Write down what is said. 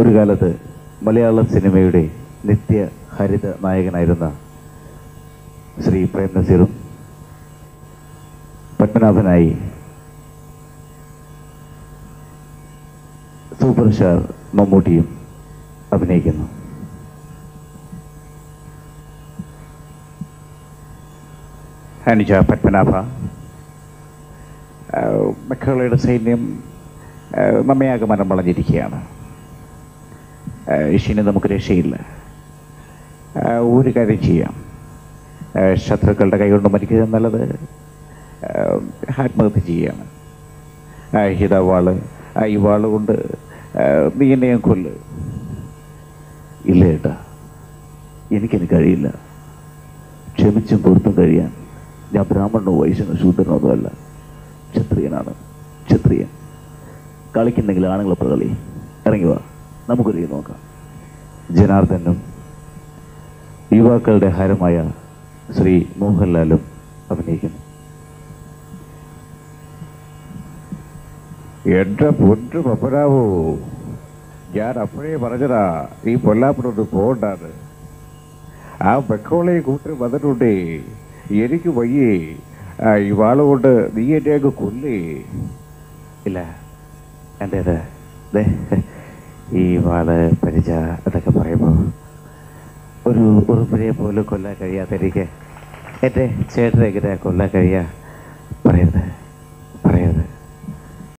ഒരു കാലത്ത് മലയാള സിനിമയുടെ നിത്യ ഹരിത നായകനായിരുന്ന ശ്രീ പ്രേം നസീറും പത്മനാഭനായി സൂപ്പർ സ്റ്റാർ മമ്മൂട്ടിയും അഭിനയിക്കുന്നു അനുജ പത്മനാഭ മക്കളുടെ സൈന്യം ആ, നമ്മെ ആകമാനം വളഞ്ഞിരിക്കുകയാണ് ആ, ഇനി നമുക്ക് രക്ഷയില്ല ആ, ഒരു കാര്യം ചെയ്യാം ആ, ശത്രുക്കളുടെ കൈകൊണ്ട് മരിക്കുക എന്നുള്ളത് ആ, ആത്മഹത്യ ചെയ്യുകയാണ് ആ, ഇതാ വാള് ആ, ഈ വാള് കൊണ്ട് ആ, നീ എന്നെ ഞാൻ കൊല്ല് ഇല്ല ഏട്ടാ എനിക്കതിന് കഴിയില്ല ക്ഷമിച്ചും പൊറുത്തും കഴിയാൻ ഞാൻ ബ്രാഹ്മണനോ വൈശ്യനോ ശൂദ്രനോ ഒന്നുമല്ല ക്ഷത്രിയനാണ് ക്ഷത്രിയൻ കളിക്കുന്നെങ്കിൽ ആണുങ്ങളൊപ്പം കളി ഇറങ്ങി വാ നമുക്കൊരു നോക്കാം ജനാർദ്ദനും യുവാക്കളുടെ ഹരമായ ശ്രീ മോഹൻലാലും അഭിനയിക്കുന്നു എന്റെ പൊന്നു പപ്പരാവോ ഞാൻ അപ്പോഴേ പറഞ്ഞതാ ഈ പൊല്ലാപ്പിനൊന്ന് പോകണ്ടാണ് ആ ബക്കോളെ കൂട്ടി വന്നിട്ടുണ്ടേ എനിക്ക് വയ്യേ ആ ഇവാള് കൊണ്ട് നീ എന്നെ അങ്ങ് കൊല്ലേ ഇല്ല എൻ്റേത് ദേ ഈ വാള് പരിച അതൊക്കെ പറയുമ്പോൾ ഒരു ഉറുപ്പിനെ പോലും കൊല്ലാൻ കഴിയാത്ത എനിക്ക് എൻ്റെ ചേട്ടനെങ്ങനെ കൊല്ലാൻ കഴിയാ പറയരുത്